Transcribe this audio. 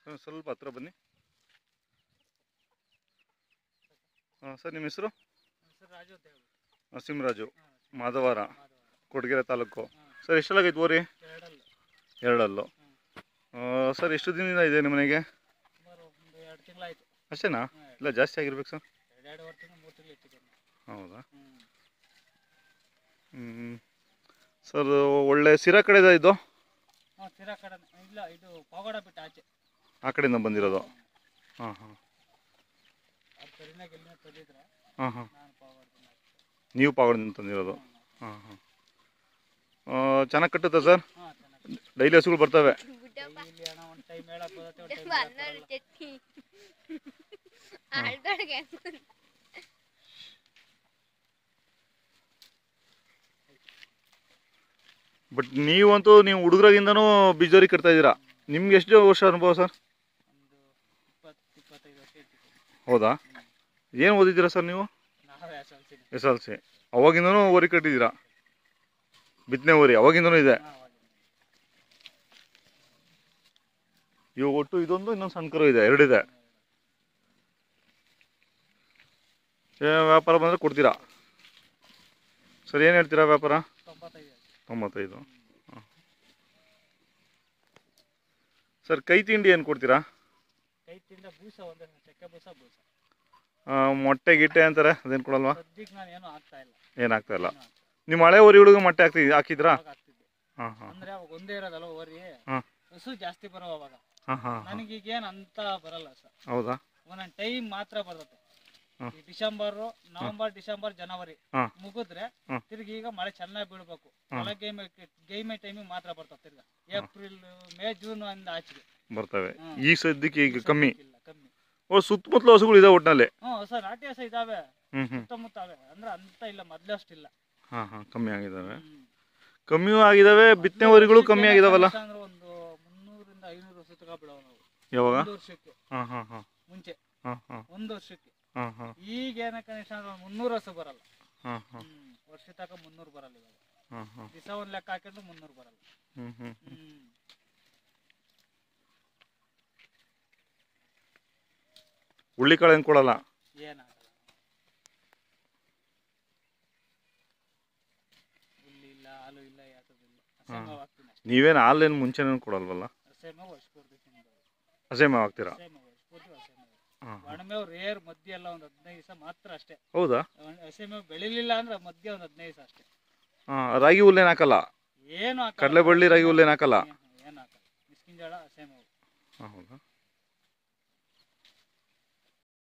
Sir ಸ್ವಲ್ಪ ಹತ್ರ ಬನ್ನಿ ಹಾಂ ಸರ್ ನಿಮ್ಮ ಹೆಸರು ಸರ್ ರಾಜು ಅಂತ ಹೇಳ್ಬಿಟ್ಟು ನರಸಿಂಹರಾಜು ಹಾಂ ಮಾಧವಾರ ಮಾಧವ ಕೊಡಗೆರೆ ತಾಲೂಕು ಹಾಂ ಸರ್ ಎಷ್ಟೆಲ್ಲಾಗೈತೆ ಓರಿ ಎರಡಲ್ಲ ಎರಡಲ್ಲು ಆ, ಸರ್ ಎಷ್ಟು ದಿನದಿಂದ ಇದೆ ನಿಮ್ಮ ಮನೆಗೆ ಸುಮಾರು ಒಂದು ಎರಡು ತಿಂಗಳಾಯ್ತು ಅಷ್ಟೇನಾ ಹಾಂ ಇಲ್ಲ ಜಾಸ್ತಿ ಆಗಿರ್ಬೇಕು ಸರ್ ಎರಡು ಎರಡೂವರೆ ತಿಂಗಳು ಮೂರು ತಿಂಗಳು ಇಟ್ಟಿದ್ದೇನೆ ಹೌದಾ ಹ್ಞೂ ಹ್ಞೂ ಸರ್ ಒಳ್ಳೆ ಸಿರಾ ಕಡೆದ ಇದು ಹಾಂ ತಿರಾ ಕಡೆ ಇಲ್ಲ ಇದು ಪಾಗೋಡ ಬಿಟ್ಟು ಆಚೆ ಆ ಕಡೆಯಿಂದ ಬಂದಿರೋದು ಹಾಂ ಹಾಂ ಅವ್ರು ಕರಿನಾಗ ಎಲ್ಲಿನ ತಂದಿದ್ರೆ ಹಾಂ ಹಾಂ ನಾನು ಪಾಗೋಡದಿಂದ ನೀವು ಪಾವಡದಿಂದ ತಂದಿರೋದು ಹಾಂ ಹಾಂ ಚೆನ್ನಾಗಿ ಕಟ್ಟುತ್ತಾ ಸರ್ ಹಾಂ ಚೆನ್ನಾಗಿ ಡೈಲಿ ಹಸುಗಳು ಬರ್ತವೆ ಇಲ್ಲಿ ಹಣ ಒಂದು ಟೈಮ್ ಹೇಳಕ್ ಬರುತ್ತೆ ಒಂದು ಟೈಮ್ ಹನ್ನೆರಡು ಚಟ್ನಿ ಆಳ್ದೊಳಗೆ ಬಟ್ ನೀವಂತೂ ನೀವು ಹುಡುಗರಾಗಿಂದನೂ ಬಿಜೋರಿ ಕಟ್ತಾ ಇದ್ದೀರಾ ನಿಮ್ಗೆ ಎಷ್ಟು ವರ್ಷ ಅನುಭವ ಸರ್ ಒಂದು ಇಪ್ಪತ್ತು ಇಪ್ಪತ್ತೈದು ವರ್ಷ ಇರ್ತಿತ್ತು ಹೌದಾ ಏನು ಓದಿದ್ದೀರಾ ಸರ್ ನೀವು ನಾವೇ ಅಸಲ್ಸಿನಿ ಎಸ್ ಎಲ್ ಸಿ ಅವಾಗಿಂದನೂ ಓರಿ ಕಟ್ಟಿದ್ದೀರಾ ಬಿತ್ತನೆ ಓರಿ ಅವಾಗಿಂದನೂ ಇದೆ ಹಾಂ ಅವಾಗ ಇವಾಗ ಒಟ್ಟು ಇದೊಂದು ಇನ್ನೊಂದು ಸಣ್ಣ ಕರು ಇದೆ ಎರಡಿದೆ ಏ, ವ್ಯಾಪಾರ ಬಂದರೆ ಕೊಡ್ತೀರಾ ಸರ್ ಏನು ಹೇಳ್ತೀರಾ ವ್ಯಾಪಾರ ತೊಂಬತ್ತೈದು ತೊಂಬತ್ತೈದು ಹಾಂ ಸರ್ ಕೈ ತಿಂಡಿ ಏನು ಕೊಡ್ತೀರಾ ಕೈ ತಿಂದ ಬೂಸ ಒಂದೇ ಚಕ್ಕೆ ಬೂಸ ಬೂಸ ಆ, ಮೊಟ್ಟೆ ಗಿಟ್ಟೆ ಅಂತಾರೆ ಅದೇನು ಕೊಡಲ್ವಾ ಸದ್ಯಕ್ಕೆ ನಾನು ಏನೂ ಆಗ್ತಾ ಇಲ್ಲ ಏನಾಗ್ತಾ ಇಲ್ಲ ಏನೂ ಆಗ್ತಾ ಇಲ್ಲ. ನಿಮ್ಮ ಹಳೆ ಊರಿ ಹುಡುಗ ಮೊಟ್ಟೆ ಹಾಕ್ತಿ ಹಾಕಿದ್ರಾ ಅವಾಗ ಆಗ್ತಿದ್ದೆ ಹಾಂ ಹಾಂ ಅಂದ್ರೆ ಅವಾಗ ಒಂದೇ ಇರೋದಲ್ಲ ಓರಿ ಹಾಂ ಹಸು ಜಾಸ್ತಿ ಬರೋ ಅವಾಗ ಹಾಂ ಹಾಂ ಹಾಂ ನನಗೀಗೇನು ಅಂತ ಬರಲ್ಲ ಸರ್ ಹೌದಾ ಒಂದೊಂದು ಟೈಮ್ ಮಾತ್ರ ಬರ್ತದೆ ಹಾಂ. ಈ ಡಿಸೆಂಬರ್ ನವೆಂಬರ್ ಡಿಸೆಂಬರ್ ಜನವರಿ ಹಾಂ ಮುಗಿದ್ರೆ ಹಾಂ. ತಿರ್ಗಿ ಈಗ ಮಳೆ ಚೆನ್ನಾಗಿ ಬೀಳ್ಬೇಕು ಹಾಂ. ಮಳೆ ಗೈಮೆ ಗೈಮೆ ಟೈಮಿಗೆ ಮಾತ್ರ ಬರ್ತದೆ ತಿರ್ಗ ಏಪ್ರಿಲ್ ಮೇ ಜೂನ್ ಇಂದ ಆಚೆಗೆ ಬರ್ತವೆ ಹಾಂ. ಈ ಸದ್ಯಕ್ಕೆ ಈಗ ಕಮ್ಮಿ ಇಲ್ಲ ಕಮ್ಮಿ ಓ ಸುತ್ತಮುತ್ತಲು ಹಸುಗಳು ಇದೆ ಒಟ್ಟಿನಲ್ಲಿ ಹ್ಞೂ ಹೊಸ ನಾಟಿ ಹಸ ಇದಾವೆ ಹ್ಞೂ ಹ್ಞೂ ಸುತ್ತಮುತ್ತ ಅವೆ ಅಂದ್ರೆ ಅಂತ ಇಲ್ಲ ಮೊದ್ಲಷ್ಟಿಲ್ಲ ಹಾಂ ಹಾಂ ಕಮ್ಮಿ ಆಗಿದ್ದಾವೆ ಹ್ಮ್. ಕಮ್ಮಿಯೂ ಆಗಿದ್ದಾವೆ ಬಿತ್ತನೆ ವರಿಗಳು ಕಮ್ಮಿ ಆಗಿದಾವಲ್ಲ ಕನಿಷ್ಠ ಅಂದ್ರೆ ಒಂದು ಮುನ್ನೂರಿಂದ ಐನೂರು ಸುತ್ತಕ ಬಿಡವ ನಾವು ಯಾವಾಗ ಒಂದು ವರ್ಷಕ್ಕೆ ಹಾಂ ಹಾಂ ಹಾಂ ಮುಂಚೆ ಹಾಂ ಹಾಂ ಒಂದು ವರ್ಷಕ್ಕೆ ಹಾಂ ಹಾಂ ಈಗ ಏನ ಕನಿಷ್ಠ ಅಂದ್ರೆ ಒಂದು ಮುನ್ನೂರು ಹಸು ಬರಲ್ಲ ಹಾಂ ಹಾಂ ಹ್ಮ್ ವರ್ಷ ತಕ ಮುನ್ನೂರು ಬರಲ್ಲ ಇವಾಗ ಹಾಂ ಹಾಂ ದಿವಸ ಒಂದು ಲೆಕ್ಕ ಹಾಕಿದ್ರೆ ಮುನ್ನೂರು ಬರಲ್ಲ ಹ್ಞೂ ಹ್ಞೂ ಹ್ಮ್ ಹುಳ್ಳಿಕಾಳು ಏನು ಕೊಡಲ್ಲ ಏನಾಗಲ್ಲ ಹುಲ್ಲು ಇಲ್ಲ ಹಾಲು ಇಲ್ಲ ಯಾತದಿಲ್ಲ ಹಸೆಮೇವ್ ಹಾಕ್ತೀನಿ ಅಷ್ಟೇ ನೀವೇನು ಹಾಲೇನು ಮುಂಚೆನೇನು ಕೊಡಲ್ವಲ್ಲ ಹಸೆಮೇವ್ ವರ್ಷಪೂರ್ತಿ ತಿನ್ಬೋದು ಹಸೆ ಮೇವು ಹಾಕ್ತೀರಾ ಹಸೆಮೇವ್ ವರ್ಷಪೂರ್ತಿ ಹಸೆಮೇವ್ ಹಾಂ ಒಣಮೇವ್ ರೇರ್ ಮಧ್ಯ ಎಲ್ಲ ಒಂದು ಹದಿನೈದು ದಿವಸ ಮಾತ್ರ ಅಷ್ಟೇ ಹೌದಾ ಒಣ- ಹಸೆಮೇವ್ ಬೆಳಿಲಿಲ್ಲ ಅಂದ್ರೆ ಮಧ್ಯ ಒಂದು ಹದಿನೈದು ದಿವಸ ಅಷ್ಟೇ ಹಾಂ ರಾಗಿ ಹುಲ್ಲೇನು ಹಾಕಲ್ಲ ಏನು ಹಾಕಲ್ಲ. ಕಡಲೆ ಬಳ್ಳಿ ರಾಗಿ ಹುಲ್ಲೇನು ಹಾಕಲ್ಲ ಏನು ಹಾಕಲ್ಲ ಮಿಸ್ಕಿನ್ ಜೋಳ ಹಸೆಮೇವ್ ಹಾಂ ಹೌದಾ